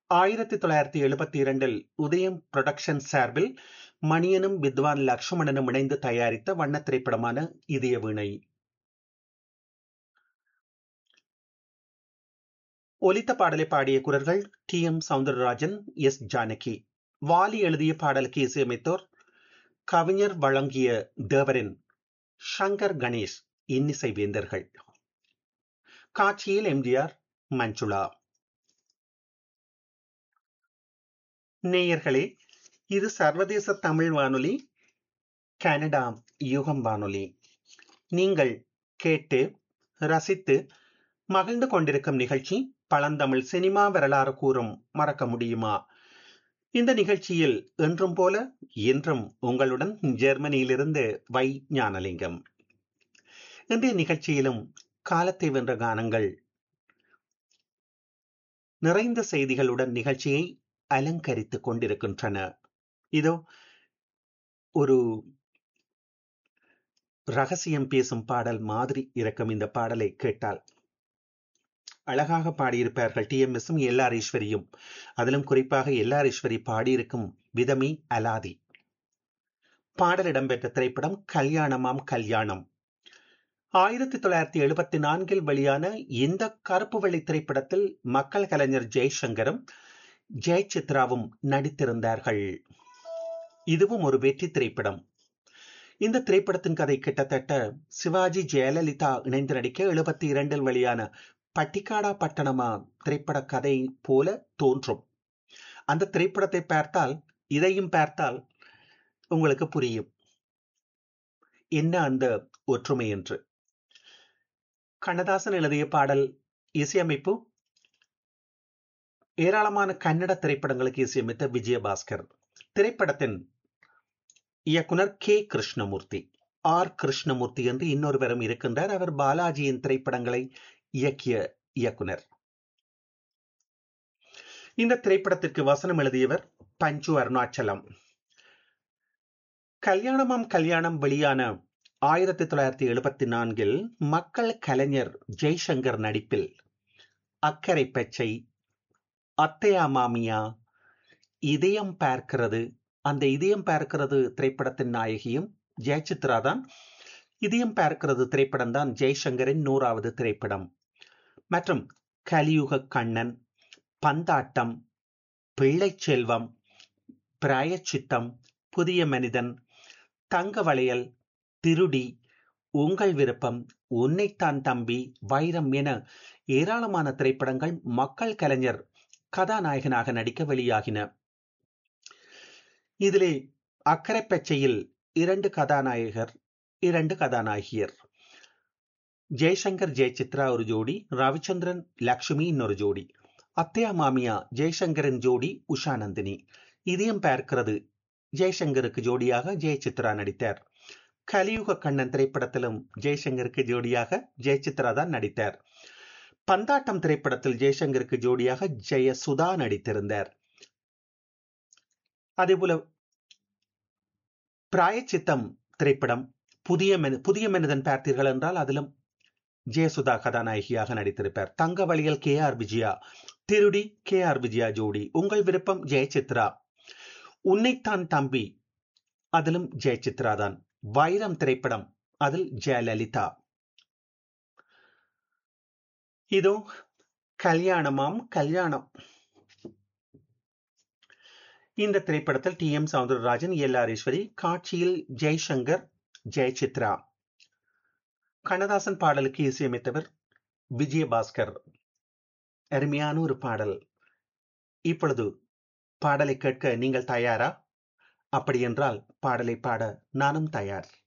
ஆயிரத்தி தொள்ளாயிரத்தி எழுபத்தி இரண்டில் உதயம் புரொடக்ஷன் சார்பில் மணியனும் வித்வான் லக்ஷ்மணனும் இணைந்து தயாரித்த வண்ண திரைப்படமான இதய வீணை ஒலித்த பாடலை பாடிய குரல்கள் T M Soundararajan S Janaki Vaali எழுதிய பாடலுக்கு இசையமைத்தோர் கவிஞர் வழங்கிய தேவரின் ஷங்கர் கணேஷ் இன்னிசை வேந்தர்கள் காட்சியில் எம்ஜிஆர் மஞ்சுளா நேயர்களே இது சர்வதேச தமிழ் வானொலி கனடா யுகம் வானொலி நீங்கள் கேட்டு ரசித்து மகிழ்ந்து கொண்டிருக்கும் நிகழ்ச்சி பழந்தமிழ் சினிமா வரலாறு கூறும் மறக்க முடியுமா இந்த நிகழ்ச்சியில் என்றும் போல இன்றும் உங்களுடன் ஜெர்மனியிலிருந்து வை ஞானலிங்கம் இன்றைய நிகழ்ச்சியிலும் காலத்தை வென்ற கானங்கள் நிறைந்த செய்திகளுடன் நிகழ்ச்சியை அலங்கரித்துக் கொண்டிருக்கின்றன இதோ ஒரு ரகசியம் பேசும் பாடல் மாதிரி இருக்கும் இந்த பாடலை கேட்டால் அழகாக பாடியிருப்பார்கள் டி எம் எஸும் எல்ஆர் ஈஸ்வரியும் அதிலும் குறிப்பாக எல்ஆர் ஈஸ்வரி பாடியிருக்கும் விதமே அலாதி பாடல் இடம்பெற்ற திரைப்படம் கல்யாணமாம் கல்யாணம் ஆயிரத்தி தொள்ளாயிரத்தி எழுபத்தி நான்கில் வெளியான இந்த கருப்பு வெள்ளி திரைப்படத்தில் மக்கள் கலைஞர் ஜெய்சங்கரும் ஜெயசித்ராவும் நடித்திருந்தார்கள் இதுவும் ஒரு வெற்றி திரைப்படம் இந்த திரைப்படத்தின் கதை கிட்டத்தட்ட சிவாஜி ஜெயலலிதா இணைந்து நடிக்க எழுபத்தி இரண்டில் வெளியான பட்டிக்காடா பட்டணமா திரைப்பட கதை போல தோன்றும் அந்த திரைப்படத்தை பார்த்தால் இதையும் பார்த்தால் உங்களுக்கு புரியும் என்ன அந்த ஒற்றுமை என்று கண்ணதாசன் எழுதிய பாடல் இசையமைப்பு ஏராளமான கன்னட திரைப்படங்களுக்கு இசையமைத்த விஜயபாஸ்கர் திரைப்படத்தின் இயக்குனர் கே கிருஷ்ணமூர்த்தி ஆர் கிருஷ்ணமூர்த்தி என்று இன்னொருவரும் இருக்கின்றார் அவர் பாலாஜியின் திரைப்படங்களை இயக்கிய இயக்குனர் இந்த திரைப்படத்திற்கு வசனம் எழுதியவர் பஞ்சு அருணாச்சலம் கல்யாணமாம் கல்யாணம் வெளியான ஆயிரத்தி தொள்ளாயிரத்தி எழுபத்தி நான்கில் மக்கள் கலைஞர் ஜெய்சங்கர் நடிப்பில் அக்கரை பச்சை அத்தையா மாமியா இதயம் பார்க்கிறது அந்த இதயம் பார்க்கிறது திரைப்படத்தின் நாயகியும் ஜெயசித்ரா தான் இதயம் பார்க்கிறது திரைப்படம் தான் ஜெய்சங்கரின் நூறாவது திரைப்படம் மற்றும் கலியுக கண்ணன் பந்தாட்டம் பிள்ளை செல்வம் பிராயச்சித்தம் புதிய மனிதன் தங்க வளையல் திருடி உங்கள் விருப்பம் உன்னைத்தான் தம்பி வைரம் என ஏராளமான திரைப்படங்கள் மக்கள் கலைஞர் கதாநாயகனாக நடிக்க வெளியாகின இதிலே அக்கரை பச்சையில் இரண்டு கதாநாயகர் இரண்டு கதாநாயகியர் ஜெய்சங்கர் ஜெயசித்ரா ஒரு ஜோடி ரவிச்சந்திரன் லக்ஷ்மி இன்னொரு ஜோடி அத்தையா மாமியா ஜெய்சங்கரின் ஜோடி உஷா நந்தினி இதயம் பார்க்கிறது ஜெய்சங்கருக்கு ஜோடியாக ஜெயசித்ரா நடித்தார் கலியுக கண்ணன் திரைப்படத்திலும் ஜெய்சங்கருக்கு ஜோடியாக ஜெயசித்ரா தான் நடித்தார் பந்தாட்டம் திரைப்படத்தில் ஜெய்சங்கருக்கு ஜோடியாக ஜெயசுதா நடித்திருந்தார் அதேபோல பிராயச்சித்தம் திரைப்படம் புதிய புதிய மனிதன் பார்த்தீர்கள் என்றால் அதிலும் ஜெயசுதா கதாநாயகியாக நடித்திருப்பார் தங்க வழியில் கே ஆர் விஜயா திருடி கே ஆர் விஜயா ஜோடி உங்கள் விருப்பம் ஜெயசித்ரா உன்னைத்தான் தம்பி அதிலும் ஜெயசித்ரா தான் வைரம் திரைப்படம் அதில் ஜெயலலிதா இதோ கல்யாணமாம் கல்யாணம் இந்த திரைப்படத்தில் T M Soundararajan L R Eswari காட்சியில் ஜெய்சங்கர் ஜெயசித்ரா கண்ணதாசன் பாடலுக்கு இசையமைத்தவர் விஜயபாஸ்கர் அருமையான ஒரு பாடல் இப்பொழுது பாடலை கேட்க நீங்கள் தயாரா அப்படி என்றால் பாடலை பாட நானும் தயார்